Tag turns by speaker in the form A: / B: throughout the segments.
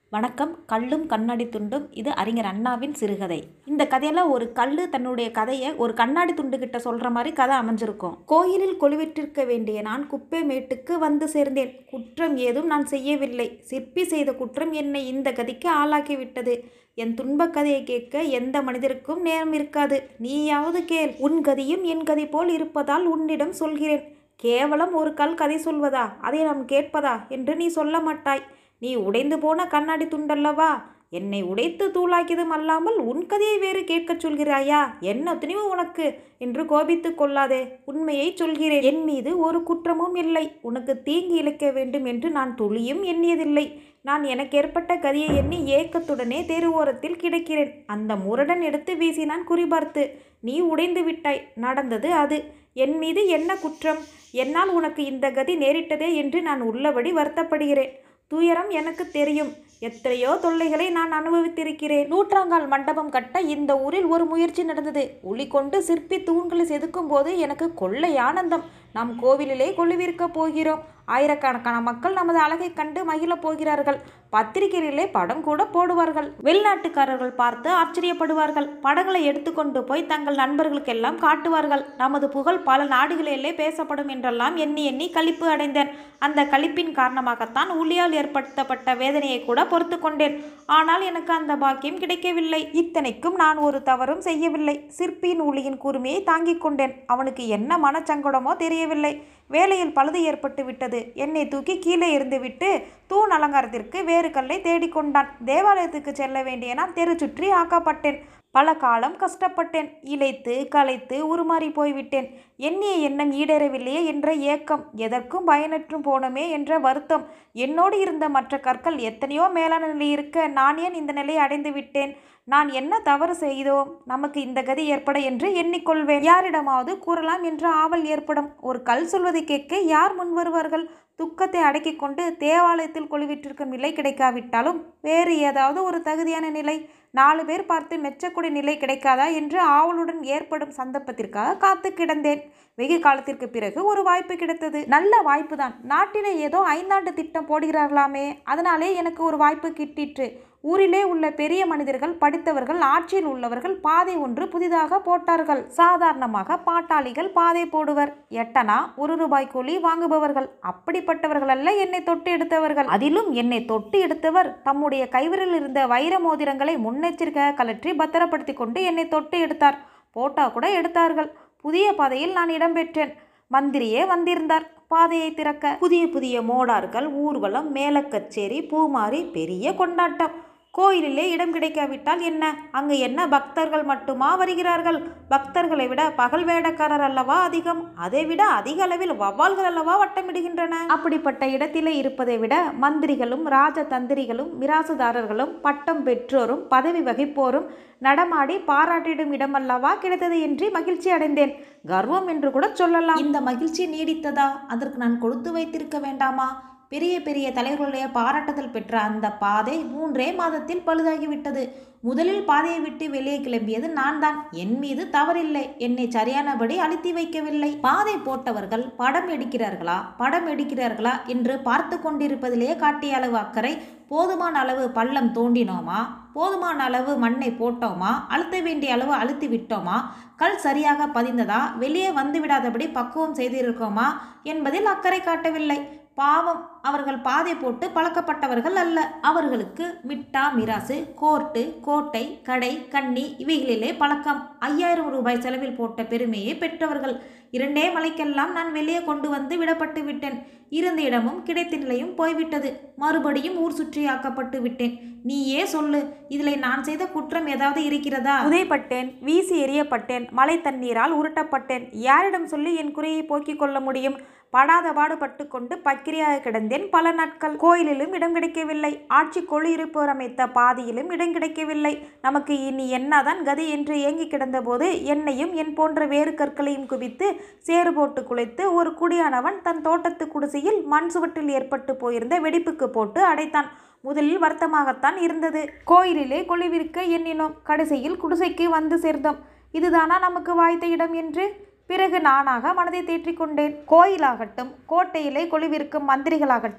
A: வணக்கம் கல்லும் கண்ணாடி துண்டும் இது அறிஞர் அண்ணாவின் சிறுகதை இந்த கதையில ஒரு கல்லு தன்னுடைய கதையை ஒரு கண்ணாடி துண்டு கிட்ட சொல்ற மாதிரி கதை அமைஞ்சிருக்கும் கோயிலில் கொலுவிட்டிருக்க வேண்டிய நான் குப்பை மேட்டுக்கு வந்து சேர்ந்தேன் குற்றம் ஏதும் நான் செய்யவில்லை சிற்பி செய்த குற்றம் என்னை இந்த கதிக்கு ஆளாக்கி விட்டது என் துன்பக் கதையை கேட்க எந்த மனிதருக்கும் நேரம் இருக்காது நீயாவது கேள் உன் கதியும் என் கதி போல் இருப்பதால் உன்னிடம் சொல்கிறேன் கேவலம் ஒரு கல் கதை சொல்வதா அதை நாம் கேட்பதா என்று நீ சொல்ல மாட்டாய் நீ உடைந்து போன கண்ணாடி துண்டல்லவா என்னை உடைத்து தூளாக்கியதும் அல்லாமல் உன் கதையை வேறு கேட்கச் சொல்கிறாயா என்ன துணிவு உனக்கு என்று கோபித்துக் கொள்ளாதே உண்மையை சொல்கிறேன் என் மீது ஒரு குற்றமும் இல்லை உனக்கு தீங்கு இழைக்க வேண்டும் என்று நான் துளியும் எண்ணியதில்லை நான் எனக்கு ஏற்பட்ட கதியை எண்ணி ஏக்கத்துடனே தெருவோரத்தில் கிடக்கிறேன் அந்த முரடன் எடுத்து வீசினான் குறிபார்த்து நீ உடைந்து விட்டாய் நடந்தது அது என் மீது என்ன குற்றம் என்னால் உனக்கு இந்த கதி நேரிட்டதே என்று நான் உள்ளபடி வருத்தப்படுகிறேன் துயரம் எனக்கு தெரியும் எத்தனையோ தொல்லைகளை நான் அனுபவித்திருக்கிறேன் நூற்றாங்கால் மண்டபம் கட்ட இந்த ஊரில் ஒரு முயற்சி நடந்தது ஒளி கொண்டு சிற்பி தூண்களை செதுக்கும் போது எனக்கு கொள்ளை ஆனந்தம் நாம் கோவிலிலே கொள்ளுவிற்க போகிறோம் ஆயிரக்கணக்கான மக்கள் நமது அழகை கண்டு மகிழப் போகிறார்கள் பத்திரிகைகளிலே படம் கூட போடுவார்கள் வெளிநாட்டுக்காரர்கள் பார்த்து ஆச்சரியப்படுவார்கள் படங்களை எடுத்துக்கொண்டு போய் தங்கள் நண்பர்களுக்கெல்லாம் காட்டுவார்கள் நமது புகழ் பல நாடுகளிலே பேசப்படும் என்றெல்லாம் எண்ணி எண்ணி களிப்பு அடைந்தேன் அந்த களிப்பின் காரணமாகத்தான் ஊழியால் ஏற்படுத்தப்பட்ட வேதனையை கூட பொறுத்து கொண்டேன் ஆனால் எனக்கு அந்த பாக்கியம் கிடைக்கவில்லை இத்தனைக்கும் நான் ஒரு தவறும் செய்யவில்லை சிற்பியின் ஊழியின் கூர்மையை தாங்கிக் கொண்டேன் அவனுக்கு என்ன மனச்சங்கடமோ தெரியவில்லை வேலையில் பழுது ஏற்பட்டு விட்டது என்னை தூக்கி கீழே இருந்துவிட்டு தூண் அலங்காரத்திற்கு வேறு கல்லை தேடிக்கொண்டான் தேவாலயத்துக்கு செல்ல வேண்டிய நான் தெரு சுற்றி ஆக்கப்பட்டேன் பல காலம் கஷ்டப்பட்டேன் இழைத்து களைத்து உருமாறி போய்விட்டேன் எண்ணிய எண்ணம் ஈடேறவில்லையே என்ற ஏக்கம் எதற்கும் பயனற்றும் போனோமே என்ற வருத்தம் என்னோடு இருந்த மற்ற கற்கள் எத்தனையோ மேலான நிலை இருக்க நான் ஏன் இந்த நிலையை அடைந்து விட்டேன் நான் என்ன தவறு செய்தோம் நமக்கு இந்த கதி ஏற்பட என்று எண்ணிக்கொள்வேன் யாரிடமாவது கூறலாம் என்ற ஆவல் ஏற்படும் ஒரு கல் சொல்வதை கேட்க யார் முன் வருவார்கள் துக்கத்தை அடக்கிக் கொண்டு தேவாலயத்தில் கொழுவிட்டிருக்கும் நிலை கிடைக்காவிட்டாலும் வேறு ஏதாவது ஒரு தகுதியான நிலை நாலு பேர் பார்த்து மெச்சக்கூடிய நிலை கிடைக்காதா என்று ஆவலுடன் ஏற்படும் சந்தர்ப்பத்திற்காக காத்து கிடந்தேன் வெகு காலத்திற்கு பிறகு ஒரு வாய்ப்பு கிடைத்தது நல்ல வாய்ப்பு தான் நாட்டிலே ஏதோ ஐந்தாண்டு திட்டம் போடுகிறார்களாமே அதனாலே எனக்கு ஒரு வாய்ப்பு கிட்டிற்று ஊரிலே உள்ள பெரிய மனிதர்கள் படித்தவர்கள் ஆட்சியில் உள்ளவர்கள் பாதை ஒன்று புதிதாக போட்டார்கள் சாதாரணமாக பாட்டாளிகள் பாதை போடுவர் எட்டனா ஒரு ரூபாய் கூலி வாங்குபவர்கள் அப்படிப்பட்டவர்கள் அல்ல என்னை தொட்டு எடுத்தவர்கள் அதிலும் என்னை தொட்டு எடுத்தவர் தம்முடைய கைவிரலில் இருந்த வைர மோதிரங்களை முன்னெச்சரிக்கையாக கலற்றி பத்திரப்படுத்தி கொண்டு என்னை தொட்டு எடுத்தார் போட்டா கூட எடுத்தார்கள் புதிய பாதையில் நான் இடம்பெற்றேன் மந்திரியே வந்திருந்தார் பாதையை திறக்க புதிய புதிய மோடார்கள் ஊர்வலம் மேலக்கச்சேரி பூமாரி பெரிய கொண்டாட்டம் கோயிலிலே இடம் கிடைக்காவிட்டால் என்ன அங்கு என்ன பக்தர்கள் மட்டுமா வருகிறார்கள் பக்தர்களை விட பகல் வேடக்காரர் அல்லவா அதிகம் அதை விட அதிக அளவில் வவ்வால்கள் அல்லவா வட்டமிடுகின்றன அப்படிப்பட்ட இடத்திலே இருப்பதை விட மந்திரிகளும் ராஜதந்திரிகளும் மிராசுதாரர்களும் பட்டம் பெற்றோரும் பதவி வகிப்போரும் நடமாடி பாராட்டிடும் இடமல்லவா கிடைத்தது என்று மகிழ்ச்சி அடைந்தேன் கர்வம் என்று கூட சொல்லலாம் இந்த மகிழ்ச்சி நீடித்ததா அதற்கு நான் கொடுத்து வைத்திருக்க வேண்டாமா பெரிய பெரிய தலைவர்களுடைய பாராட்டுதல் பெற்ற அந்த பாதை மூன்றே மாதத்தில் பழுதாகிவிட்டது முதலில் பாதையை விட்டு வெளியே கிளம்பியது நான் தான் என் மீது தவறில்லை என்னை சரியானபடி அழுத்தி வைக்கவில்லை பாதை போட்டவர்கள் படம் எடுக்கிறார்களா படம் எடுக்கிறார்களா என்று பார்த்து கொண்டிருப்பதிலேயே காட்டிய அளவு அக்கறை போதுமான அளவு பள்ளம் தோண்டினோமா போதுமான அளவு மண்ணை போட்டோமா அழுத்த வேண்டிய அளவு அழுத்தி விட்டோமா கல் சரியாக பதிந்ததா வெளியே வந்து விடாதபடி பக்குவம் செய்திருக்கோமா என்பதில் அக்கறை காட்டவில்லை பாவம் அவர்கள் பாதை போட்டு பழக்கப்பட்டவர்கள் அல்ல அவர்களுக்கு மிட்டா மிராசு கோர்ட்டு கோட்டை கடை கண்ணி இவைகளிலே பழக்கம் ஐயாயிரம் ரூபாய் செலவில் போட்ட பெருமையை பெற்றவர்கள் இரண்டே மலைக்கெல்லாம் நான் வெளியே கொண்டு வந்து விடப்பட்டு விட்டேன் இருந்த இடமும் கிடைத்த நிலையும் போய்விட்டது மறுபடியும் ஊர் சுற்றி ஆக்கப்பட்டு விட்டேன் நீயே சொல்லு இதில் நான் செய்த குற்றம் ஏதாவது இருக்கிறதா உதைப்பட்டேன் வீசி எறியப்பட்டேன் மழை தண்ணீரால் உருட்டப்பட்டேன் யாரிடம் சொல்லி என் குறையை போக்கிக் கொள்ள முடியும் படாத பாடுபட்டு கொண்டு பக்கிரியாக கிடந்தேன் பல நாட்கள் கோயிலிலும் இடம் கிடைக்கவில்லை ஆட்சி கொழு இருப்போர் அமைத்த பாதியிலும் இடம் கிடைக்கவில்லை நமக்கு இனி என்னதான் கதி என்று ஏங்கி கிடந்தபோது என்னையும் என் போன்ற வேறு கற்களையும் குவித்து சேறு போட்டு குலைத்து ஒரு குடியானவன் தன் தோட்டத்து குடிசையில் மண் சுவற்றில் ஏற்பட்டு போயிருந்த வெடிப்புக்கு போட்டு அடைத்தான் முதலில் வருத்தமாகத்தான் இருந்தது கோயிலிலே கொழுவிற்க எண்ணினோம் கடைசியில் குடிசைக்கு வந்து சேர்ந்தோம் இதுதானா நமக்கு வாய்த்த இடம் என்று பிறகு நானாக மனதை தேற்றிக் கொண்டேன் கோயிலாகட்டும் கோட்டையிலே கொழுவிருக்கும் மந்திரிகளாகட்டும்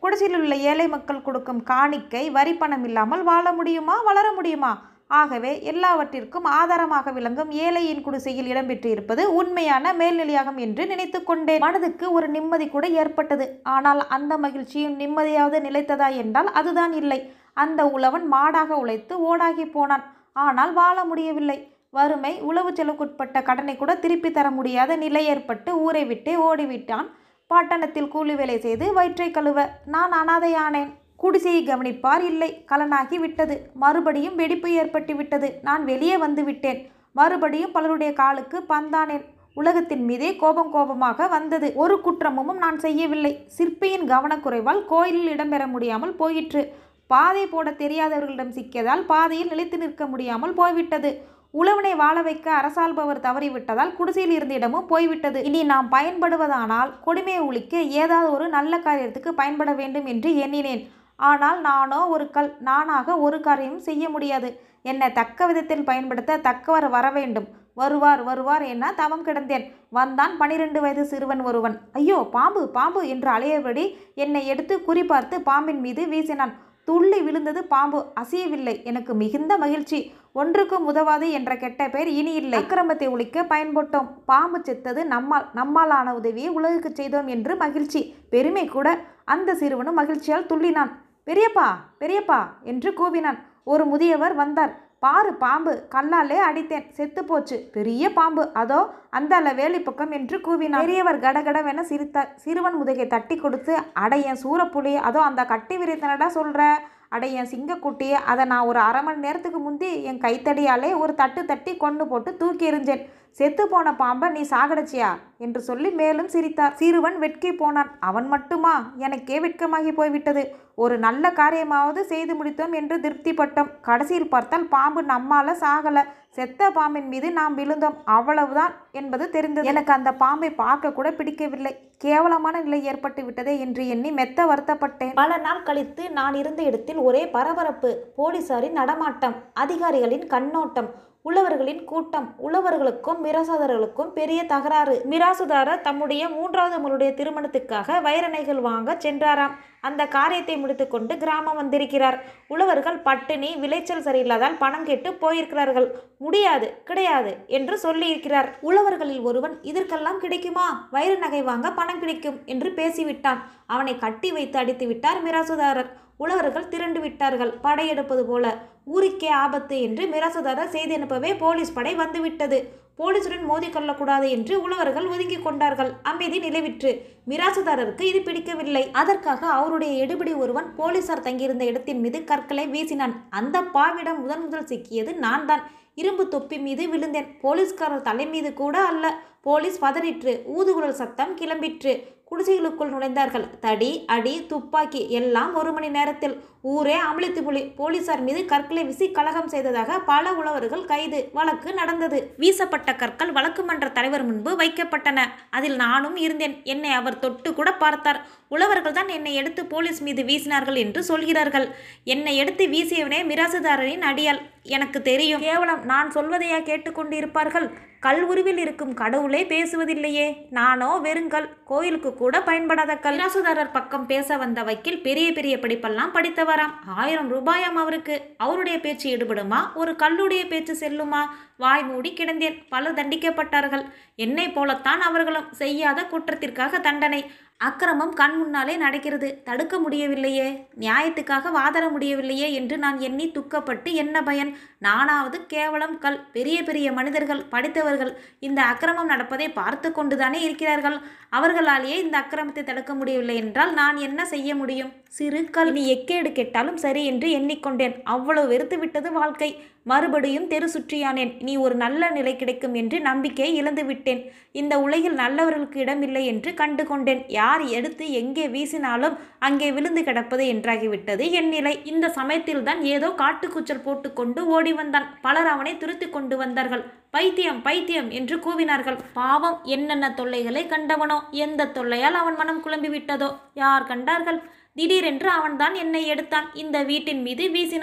A: குடிசையில் உள்ள ஏழை மக்கள் கொடுக்கும் காணிக்கை வரி பணம் இல்லாமல் வாழ முடியுமா வளர முடியுமா ஆகவே எல்லாவற்றிற்கும் ஆதாரமாக விளங்கும் ஏழையின் குடிசையில் இடம்பெற்று இருப்பது உண்மையான மேல்நிலையாகும் என்று நினைத்து கொண்டேன் மனதுக்கு ஒரு நிம்மதி கூட ஏற்பட்டது ஆனால் அந்த மகிழ்ச்சியும் நிம்மதியாவது நிலைத்ததா என்றால் அதுதான் இல்லை அந்த உழவன் மாடாக உழைத்து ஓடாகி போனான் ஆனால் வாழ முடியவில்லை வறுமை உழவு செலவுக்குட்பட்ட கடனை கூட திருப்பி தர முடியாத நிலை ஏற்பட்டு ஊரை விட்டே ஓடிவிட்டான் பட்டணத்தில் கூலி வேலை செய்து வயிற்றை கழுவ நான் அனாதையானேன் குடிசையை கவனிப்பார் இல்லை கலனாகி விட்டது மறுபடியும் வெடிப்பு ஏற்பட்டு விட்டது நான் வெளியே வந்து விட்டேன் மறுபடியும் பலருடைய காலுக்கு பந்தானேன் உலகத்தின் மீதே கோபம் கோபமாக வந்தது ஒரு குற்றமும் நான் செய்யவில்லை சிற்பியின் கவனக்குறைவால் கோயிலில் இடம்பெற முடியாமல் போயிற்று பாதை போட தெரியாதவர்களிடம் சிக்கியதால் பாதையில் நிலைத்து நிற்க முடியாமல் போய்விட்டது உழவனை வாழ வைக்க அரசாள்பவர் தவறிவிட்டதால் குடிசையில் இருந்த இடமும் போய்விட்டது இனி நாம் பயன்படுவதானால் கொடுமையை ஒழிக்க ஏதாவது ஒரு நல்ல காரியத்துக்கு பயன்பட வேண்டும் என்று எண்ணினேன் ஆனால் நானோ ஒரு கல் நானாக ஒரு காரியம் செய்ய முடியாது என்னை தக்க விதத்தில் பயன்படுத்த தக்கவர் வர வேண்டும் வருவார் வருவார் என தவம் கிடந்தேன் வந்தான் பனிரெண்டு வயது சிறுவன் ஒருவன் ஐயோ பாம்பு பாம்பு என்று அலையபடி என்னை எடுத்து குறிபார்த்து பாம்பின் மீது வீசினான் துள்ளி விழுந்தது பாம்பு அசையவில்லை எனக்கு மிகுந்த மகிழ்ச்சி ஒன்றுக்கும் உதவாது என்ற கெட்ட பெயர் இனி இல்லை அக்கிரமத்தை ஒழிக்க பயன்பட்டோம் பாம்பு செத்தது நம்மால் நம்மாலான உதவியை உலகுக்கு செய்தோம் என்று மகிழ்ச்சி பெருமை கூட அந்த சிறுவனும் மகிழ்ச்சியால் துள்ளினான் பெரியப்பா பெரியப்பா என்று கூவினான் ஒரு முதியவர் வந்தார் பாரு பாம்பு கல்லாலே அடித்தேன் செத்து போச்சு பெரிய பாம்பு அதோ அந்த வேலி பக்கம் என்று கூவினார் பெரியவர் கடகடவென சிரித்தார் சிறுவன் முதுகை தட்டி கொடுத்து அட என் சூரப்புலி அதோ அந்த கட்டி விரித்தனடா சொல்ற அட என் சிங்கக்குட்டி அதை நான் ஒரு அரை மணி நேரத்துக்கு முந்தி என் கைத்தடியாலே ஒரு தட்டு தட்டி கொண்டு போட்டு தூக்கி எறிஞ்சேன் செத்து போன பாம்பை நீ சாகடிச்சியா என்று சொல்லி மேலும் சிரித்தார் சிறுவன் வெட்கி போனான் அவன் மட்டுமா எனக்கே வெட்கமாகி போய்விட்டது ஒரு நல்ல காரியமாவது செய்து முடித்தோம் என்று திருப்திப்பட்டோம் கடைசியில் பார்த்தால் பாம்பு நம்மால சாகல செத்த பாம்பின் மீது நாம் விழுந்தோம் அவ்வளவுதான் என்பது தெரிந்தது எனக்கு அந்த பாம்பை பார்க்க கூட பிடிக்கவில்லை கேவலமான நிலை ஏற்பட்டு விட்டதே என்று எண்ணி மெத்த வருத்தப்பட்டேன் பல நாள் கழித்து நான் இருந்த இடத்தில் ஒரே பரபரப்பு போலீசாரின் நடமாட்டம் அதிகாரிகளின் கண்ணோட்டம் உழவர்களின் கூட்டம் உழவர்களுக்கும் மிராசுதாரர்களுக்கும் பெரிய தகராறு மிராசுதாரர் தம்முடைய மூன்றாவது மகளுடைய திருமணத்துக்காக வைரணைகள் வாங்க சென்றாராம் அந்த காரியத்தை முடித்துக்கொண்டு கிராமம் வந்திருக்கிறார் உழவர்கள் பட்டினி விளைச்சல் சரியில்லாதால் பணம் கேட்டு போயிருக்கிறார்கள் முடியாது கிடையாது என்று சொல்லியிருக்கிறார் உழவர்களில் ஒருவன் இதற்கெல்லாம் கிடைக்குமா வைர நகை வாங்க பணம் கிடைக்கும் என்று பேசிவிட்டான் அவனை கட்டி வைத்து அடித்து விட்டார் மிராசுதாரர் உழவர்கள் திரண்டு விட்டார்கள் படையெடுப்பது போல ஊருக்கே ஆபத்து என்று மிராசுதாரர் செய்தி அனுப்பவே போலீஸ் படை வந்துவிட்டது போலீசுடன் மோதிக்கொள்ளக்கூடாது என்று உழவர்கள் ஒதுங்கி கொண்டார்கள் அமைதி நிலவிற்று மிராசுதாரருக்கு இது பிடிக்கவில்லை அதற்காக அவருடைய எடுபிடி ஒருவன் போலீசார் தங்கியிருந்த இடத்தின் மீது கற்களை வீசினான் அந்த பாவிடம் முதன் முதல் சிக்கியது நான் தான் இரும்பு தொப்பி மீது விழுந்தேன் போலீஸ்காரர் தலை மீது கூட அல்ல போலீஸ் பதறிற்று ஊதுகுழல் சத்தம் கிளம்பிற்று குடிசைகளுக்குள் நுழைந்தார்கள் தடி அடி துப்பாக்கி எல்லாம் ஒரு மணி நேரத்தில் ஊரே அமளித்து மொழி போலீசார் மீது கற்களை வீசி கலகம் செய்ததாக பல உழவர்கள் கைது வழக்கு நடந்தது வீசப்பட்ட கற்கள் வழக்கு மன்ற தலைவர் முன்பு வைக்கப்பட்டன அதில் நானும் இருந்தேன் என்னை அவர் தொட்டு கூட பார்த்தார் உழவர்கள் தான் என்னை எடுத்து போலீஸ் மீது வீசினார்கள் என்று சொல்கிறார்கள் என்னை எடுத்து வீசியவனே மிராசுதாரரின் அடியால் எனக்கு தெரியும் கேவலம் நான் சொல்வதையா கேட்டுக்கொண்டு இருப்பார்கள் கல் உருவில் இருக்கும் கடவுளே பேசுவதில்லையே நானோ வெறுங்கல் கோயிலுக்கு கூட பயன்படாத கல் மிராசுதாரர் பக்கம் பேச வந்த வக்கீல் பெரிய பெரிய படிப்பெல்லாம் படித்தவராம் ஆயிரம் ரூபாயாம் அவருக்கு அவருடைய பேச்சு ஈடுபடுமா ஒரு கல்லுடைய பேச்சு செல்லுமா வாய் மூடி கிடந்தேன் பலர் தண்டிக்கப்பட்டார்கள் என்னை போலத்தான் அவர்களும் செய்யாத குற்றத்திற்காக தண்டனை அக்கிரமம் கண் முன்னாலே நடக்கிறது தடுக்க முடியவில்லையே நியாயத்துக்காக வாதாட முடியவில்லையே என்று நான் எண்ணி துக்கப்பட்டு என்ன பயன் நானாவது கேவலம் கல் பெரிய பெரிய மனிதர்கள் படித்தவர்கள் இந்த அக்கிரமம் நடப்பதை பார்த்து கொண்டுதானே இருக்கிறார்கள் அவர்களாலேயே இந்த அக்கிரமத்தை தடுக்க முடியவில்லை என்றால் நான் என்ன செய்ய முடியும் சிறு கல் நீ எக்கேடு கெட்டாலும் சரி என்று எண்ணிக்கொண்டேன் அவ்வளவு வெறுத்து விட்டது வாழ்க்கை மறுபடியும் தெரு சுற்றியானேன் நீ ஒரு நல்ல நிலை கிடைக்கும் என்று நம்பிக்கையை இழந்து விட்டேன் இந்த உலகில் நல்லவர்களுக்கு இடமில்லை என்று கண்டு கொண்டேன் யார் எடுத்து எங்கே வீசினாலும் அங்கே விழுந்து கிடப்பது என்றாகிவிட்டது என் நிலை இந்த சமயத்தில்தான் ஏதோ காட்டுக்கூச்சல் போட்டுக்கொண்டு ஓடி வந்தான் பலர் அவனை துருத்தி கொண்டு வந்தார்கள் பைத்தியம் பைத்தியம் என்று கூவினார்கள் பாவம் என்னென்ன தொல்லைகளை கண்டவனோ எந்த தொல்லையால் அவன் மனம் குழம்பி விட்டதோ யார் கண்டார்கள் திடீரென்று அவன்தான் என்னை எடுத்தான் இந்த வீட்டின் மீது வீசினான்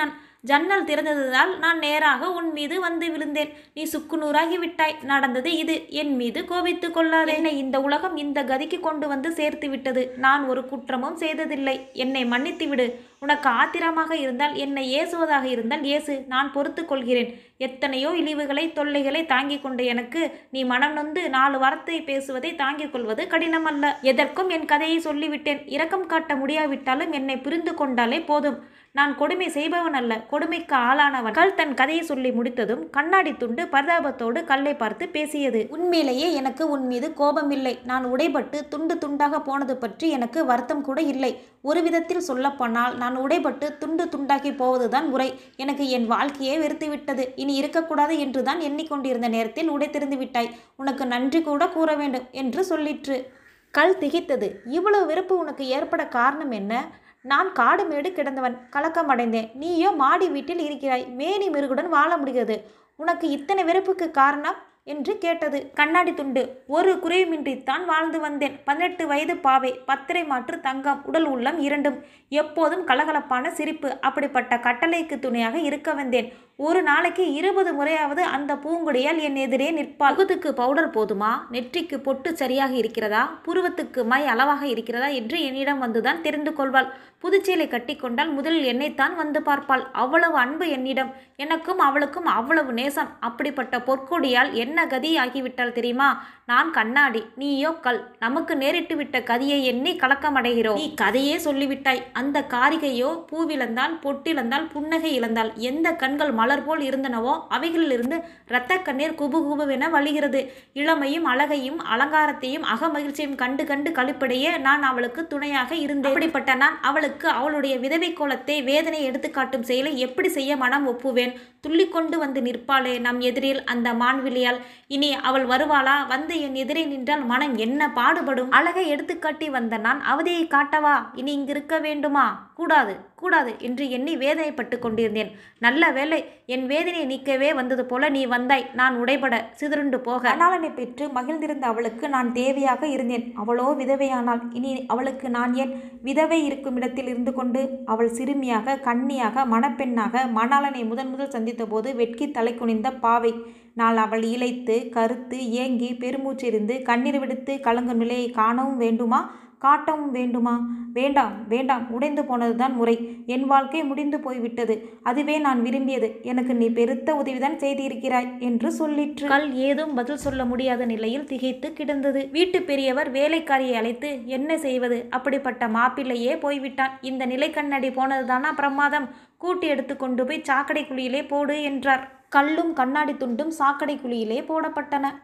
A: ஜன்னல் திறந்ததால் நான் நேராக உன் மீது வந்து விழுந்தேன் நீ சுக்குநூறாகி விட்டாய் நடந்தது இது என் மீது கோபித்து கொள்ளாதே என்னை இந்த உலகம் இந்த கதிக்கு கொண்டு வந்து சேர்த்து விட்டது நான் ஒரு குற்றமும் செய்ததில்லை என்னை மன்னித்து விடு உனக்கு ஆத்திரமாக இருந்தால் என்னை ஏசுவதாக இருந்தால் ஏசு நான் பொறுத்து கொள்கிறேன் எத்தனையோ இழிவுகளை தொல்லைகளை தாங்கிக் கொண்ட எனக்கு நீ மனம் நொந்து நாலு வார்த்தை பேசுவதை தாங்கிக் கொள்வது கடினமல்ல எதற்கும் என் கதையை சொல்லிவிட்டேன் இரக்கம் காட்ட முடியாவிட்டாலும் என்னை புரிந்து கொண்டாலே போதும் நான் கொடுமை செய்பவன் அல்ல கொடுமைக்கு ஆளானவன் கல் தன் கதையை சொல்லி முடித்ததும் கண்ணாடி துண்டு பரிதாபத்தோடு கல்லை பார்த்து பேசியது உண்மையிலேயே எனக்கு உன் மீது கோபமில்லை நான் உடைபட்டு துண்டு துண்டாக போனது பற்றி எனக்கு வருத்தம் கூட இல்லை ஒரு விதத்தில் சொல்லப்போனால் நான் உடைபட்டு துண்டு துண்டாகி போவதுதான் முறை எனக்கு என் வாழ்க்கையே வெறுத்து விட்டது இனி இருக்கக்கூடாது என்று தான் எண்ணிக்கொண்டிருந்த நேரத்தில் உடைத்திருந்து விட்டாய் உனக்கு நன்றி கூட கூற வேண்டும் என்று சொல்லிற்று கல் திகைத்தது இவ்வளவு வெறுப்பு உனக்கு ஏற்பட காரணம் என்ன நான் காடு மேடு கிடந்தவன் கலக்கமடைந்தேன் நீயோ மாடி வீட்டில் இருக்கிறாய் மேனி மிருகுடன் வாழ முடிகிறது உனக்கு இத்தனை வெறுப்புக்கு காரணம் என்று கேட்டது கண்ணாடி துண்டு ஒரு குறையுமின்றித்தான் வாழ்ந்து வந்தேன் பதினெட்டு வயது பாவை பத்திரை மாற்று தங்கம் உடல் உள்ளம் இரண்டும் எப்போதும் கலகலப்பான சிரிப்பு அப்படிப்பட்ட கட்டளைக்கு துணையாக இருக்க வந்தேன் ஒரு நாளைக்கு இருபது முறையாவது அந்த பூங்குடியால் என் எதிரே நிற்பாள் முகத்துக்கு பவுடர் போதுமா நெற்றிக்கு பொட்டு சரியாக இருக்கிறதா புருவத்துக்கு மை அளவாக இருக்கிறதா என்று என்னிடம் வந்துதான் தெரிந்து கொள்வாள் புதுச்சேலை கட்டிக்கொண்டால் முதலில் என்னைத்தான் வந்து பார்ப்பாள் அவ்வளவு அன்பு என்னிடம் எனக்கும் அவளுக்கும் அவ்வளவு நேசம் அப்படிப்பட்ட பொற்கொடியால் என்ன கதி ஆகிவிட்டால் தெரியுமா நான் கண்ணாடி நீயோ கல் நமக்கு நேரிட்டு விட்ட கதியை எண்ணி கலக்கமடைகிறோம் நீ கதையே சொல்லிவிட்டாய் அந்த காரிகையோ பூவிழந்தால் பொட்டிழந்தால் புன்னகை இழந்தால் எந்த கண்கள் மலர் போல் இருந்தனவோ அவைகளிலிருந்து இரத்த கண்ணீர் குபு குபுவென வழிகிறது இளமையும் அழகையும் அலங்காரத்தையும் அகமகிழ்ச்சியும் கண்டு கண்டு கழிப்படைய நான் அவளுக்கு துணையாக இருந்தேன் அப்படிப்பட்ட நான் அவளுக்கு அவளுடைய விதவை கோலத்தை வேதனை எடுத்துக்காட்டும் செயலை எப்படி செய்ய மனம் ஒப்புவேன் துள்ளிக்கொண்டு வந்து நிற்பாளே நம் எதிரில் அந்த மான்விழியால் இனி அவள் வருவாளா வந்து என் எதிரே நின்றால் மனம் என்ன பாடுபடும் அழகை எடுத்துக்காட்டி வந்த நான் அவதியை காட்டவா இனி இங்கிருக்க வேண்டுமா கூடாது கூடாது என்று எண்ணி வேதனைப்பட்டு கொண்டிருந்தேன் நல்ல வேலை என் வேதனையை நீக்கவே வந்தது போல நீ வந்தாய் நான் உடைபட சிதறுண்டு போக அனாலனை பெற்று மகிழ்ந்திருந்த அவளுக்கு நான் தேவையாக இருந்தேன் அவளோ விதவையானாள் இனி அவளுக்கு நான் ஏன் விதவை இருக்கும் இடத்தில் இருந்து கொண்டு அவள் சிறுமியாக கன்னியாக மணப்பெண்ணாக மணாளனை முதன் முதல் சந்தித்த போது வெட்கி தலை குனிந்த பாவை நான் அவள் இழைத்து கருத்து ஏங்கி பெருமூச்சிருந்து கண்ணீர் விடுத்து கலங்கும் நிலையை காணவும் வேண்டுமா காட்டவும் வேண்டுமா வேண்டாம் வேண்டாம் உடைந்து போனதுதான் முறை என் வாழ்க்கை முடிந்து போய்விட்டது அதுவே நான் விரும்பியது எனக்கு நீ பெருத்த உதவிதான் செய்திருக்கிறாய் என்று சொல்லிற்று கல் ஏதும் பதில் சொல்ல முடியாத நிலையில் திகைத்து கிடந்தது வீட்டு பெரியவர் வேலைக்காரியை அழைத்து என்ன செய்வது அப்படிப்பட்ட மாப்பிள்ளையே போய்விட்டான் இந்த நிலை கண்ணடி போனதுதானா பிரமாதம் கூட்டி எடுத்து கொண்டு போய் சாக்கடை குழியிலே போடு என்றார் கல்லும் கண்ணாடி துண்டும் சாக்கடை குழியிலே போடப்பட்டன